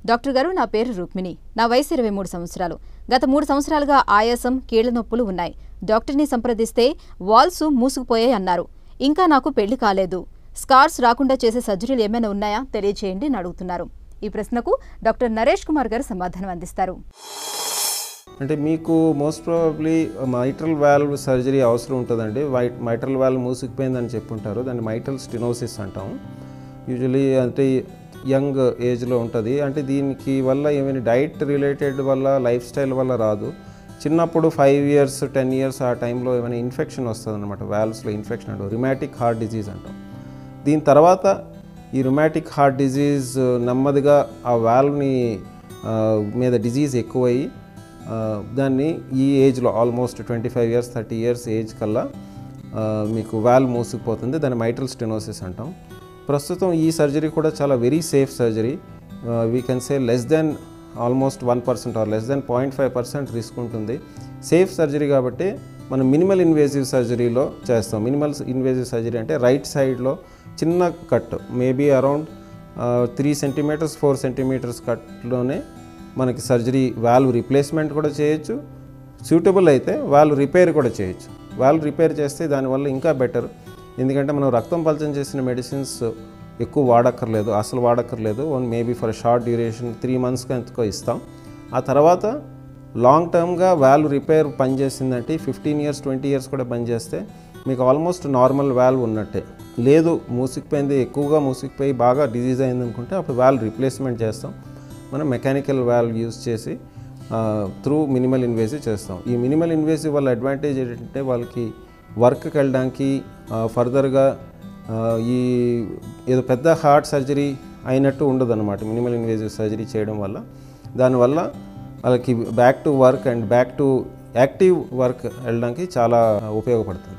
doctor గారు నా పేరు రుక్మిణి నా వయసు ఇరవై మూడు సంవత్సరాలు గత మూడు సంవత్సరాలుగా ఆయాసం కీళ్ల నొప్పులు ఉన్నాయి డాక్టర్ని సంప్రదిస్తే వాల్స్ మూసుకుపోయాయి అన్నారు ఇంకా నాకు పెళ్లి కాలేదు స్కార్స్ రాకుండా చేసే సర్జరీలు ఏమైనా ఉన్నాయా తెలియజేయండి అని అడుగుతున్నారు ఈ ప్రశ్నకు డాక్టర్ నరేష్ కుమార్ గారు సమాధానం అందిస్తారు అంటే మీకు most probably mitral valve surgery అవసరం ఉంటుందండి వైట్ మైట్రల్ వాల్వ్ మూసుకుపోయిందని చెప్పుంటారు దాన్ని మైట్రల్ స్టినోసిస్ అంటాం యూజువలీ అంటే యంగ్ ఏజ్లో ఉంటుంది అంటే దీనికి వల్ల ఏమైనా డైట్ రిలేటెడ్ వల్ల లైఫ్ స్టైల్ వల్ల రాదు చిన్నప్పుడు ఫైవ్ ఇయర్స్ టెన్ ఇయర్స్ ఆ టైంలో ఏమైనా ఇన్ఫెక్షన్ వస్తుంది అనమాట వాల్వ్స్లో ఇన్ఫెక్షన్ అంటాం రిమాటిక్ హార్ట్ డిజీజ్ అంటాం దీని తర్వాత ఈ రుమాటిక్ హార్ట్ డిజీజ్ నెమ్మదిగా ఆ వాల్వ్ని మీద డిజీజ్ ఎక్కువయ్యి ఆ, దాన్ని ఈ ఏజ్లో almost twenty five years thirty years age కల్లా ఆ, మీకు వాల్వ్ మూసుకుపోతుంది దాన్ని మైట్రల్ స్టెనోసిస్ అంటాం ప్రస్తుతం ఈ సర్జరీ కూడా చాలా very safe surgery we can say less than almost one percent or less than point five percent risk ఉంటుంది సేఫ్ సర్జరీ కాబట్టి మనం మినిమల్ ఇన్వేజివ్ సర్జరీలో చేస్తాం మినిమల్ ఇన్వేజివ్ సర్జరీ అంటే రైట్ సైడ్లో చిన్న cut maybe around three centimetres four centimetres కట్లోనే మనకి సర్జరీ వాల్వ్ రిప్లేస్మెంట్ కూడా చేయొచ్చు సూటబుల్ అయితే వాల్వ్ రిపేర్ కూడా చేయొచ్చు వాల్వ్ రిపేర్ చేస్తే దానివల్ల ఇంకా బెటర్ ఎందుకంటే మనం రక్తం పలచం చేసిన మెడిసిన్స్ ఎక్కువ వాడక్కర్లేదు అసలు వాడక్కర్లేదు own maybe for short duration three మంత్స్కి ఎంతకో ఇస్తాం ఆ తర్వాత లాంగ్ టర్మ్గా వాల్వ్ రిపేర్ పనిచేసిందంటే ఫిఫ్టీన్ ఇయర్స్ ట్వంటీ ఇయర్స్ కూడా పనిచేస్తే మీకు ఆల్మోస్ట్ నార్మల్ వాల్వ్ ఉన్నట్టే లేదు మూసికిపోయింది ఎక్కువగా మూసికిపోయి బాగా డిజీజ్ అయింది అనుకుంటే అప్పుడు వాల్వ్ రిప్లేస్మెంట్ చేస్తాం మనం మెకానికల్ వాల్వ్ యూస్ చేసి త్రూ మినిమల్ ఇన్వేసివ్ చేస్తాం ఈ మినిమల్ ఇన్వేసివ్ వల్ల అడ్వాంటేజ్ ఏంటంటే వాళ్ళకి వర్క్కి వెళ్ళడానికి ఫర్దర్గా ఈ ఏదో పెద్ద హార్ట్ సర్జరీ అయినట్టు ఉండదు అనమాట మినిమల్ ఇన్వేసివ్ సర్జరీ చేయడం వల్ల దానివల్ల వాళ్ళకి back to work and back to active work వెళ్ళడానికి చాలా ఉపయోగపడుతుంది